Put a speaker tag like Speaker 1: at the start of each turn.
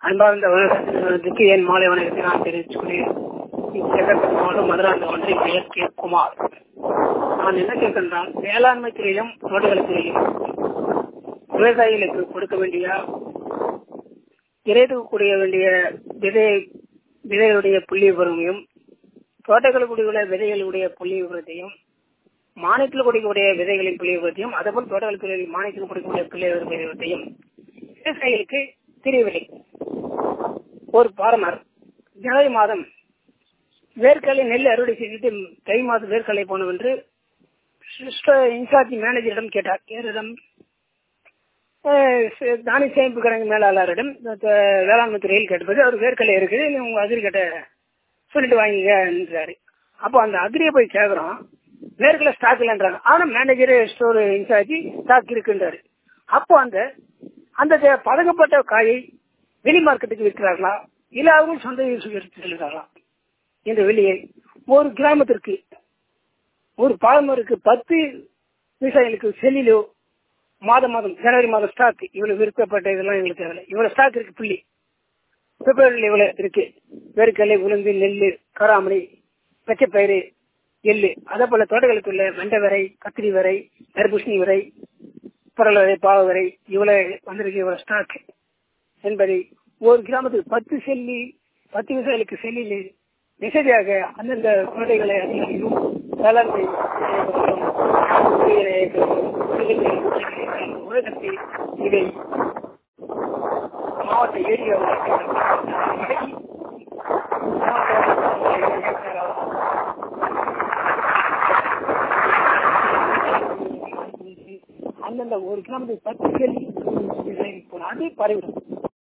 Speaker 1: அன்பார்ந்த விவசாயத்திற்கு என் மாலை வணக்கத்தை நான் தெரிவித்துக் கொள்கிறேன் செங்கற்பட்டு மாவட்டம் மதுராந்த ஒன்றை பெயர் கே குமார் நான் என்ன கேட்கின்றால் வேளாண்மை துறையிலும் தோட்டக்கலை துறையிலும் விவசாயிகளுக்கு கொடுக்க வேண்டிய இறைதுக்கூடிய வேண்டிய விதை விதைகளுடைய புள்ளி விவரமையும் தோட்டக்கலைக்குடியுள்ள விதைகளுடைய புள்ளி விவரத்தையும் மானியத்தில் கொடுக்கக்கூடிய விதைகளின் புள்ளி விவரத்தையும் அதேபோல் தோட்டக்கலை துறையில் மானியத்தில் கொடுக்கக்கூடிய புள்ளி விவரத்தையும் விவசாயிகளுக்கு தெரியவில்லை ஒரு பாரமர் ஜனவரி மாதம் வேர்க்கடலை நெல் அறுவடை செய்துட்டு தை மாதம் வேர்க்கடலை போனோம் என்று இன்சார்ஜ் மேனேஜரிடம் கேட்டார் யாரிடம் தானிய சேமிப்பு கிடங்கு மேலாளரிடம் வேளாண்மை துறையில் கேட்டபோது அவர் வேர்க்கடலை இருக்குது நீ உங்க அக்ரி கிட்ட சொல்லிட்டு வாங்கிக்கிறாரு அப்போ அந்த அக்ரியை போய் கேட்கறோம் வேர்க்கடலை ஸ்டாக் இல்லைன்றாங்க ஆனா மேனேஜர் ஸ்டோர் இன்சார்ஜ் ஸ்டாக் இருக்குன்றாரு அப்போ அந்த அந்த பதக்கப்பட்ட காயை வெளி மார்க்கெட்டுக்கு விற்கிறார்களா இல்ல அவங்க சொந்த யூஸ் செல்கிறார்களா இந்த வெளியை ஒரு கிராமத்திற்கு ஒரு பாலமருக்கு பத்து விவசாயிகளுக்கு செல்லிலோ மாதம் மாதம் ஜனவரி மாதம் ஸ்டாக் இவ்வளவு விற்கப்பட்ட இதெல்லாம் எங்களுக்கு தேவை இவ்வளவு ஸ்டாக் இருக்கு புள்ளி பிப்ரவரியில் இவ்வளவு இருக்கு வேர்க்கடலை உளுந்து நெல் கராமணி பச்சைப்பயிறு எள்ளு அதே போல தோட்டங்களுக்குள்ள வெண்டை வரை கத்திரி வரை தர்பூசணி வரை புரள வரை பாவ வரை இவ்வளவு வந்திருக்கு இவ்வளவு ஸ்டாக் என்பதை ஒரு கிராமத்துக்கு பத்து செல்லி பத்து விவசாயிகளுக்கு செல்லில் மெசேஜாக அந்தந்த குழந்தைகளை அதிகாரிகளும் வேளாண்மை உலகத்தை இதை மாவட்ட ஏரியா அந்தந்த ஒரு கிராமத்துக்கு பத்து கேள்வி போன அதே பரவிடும்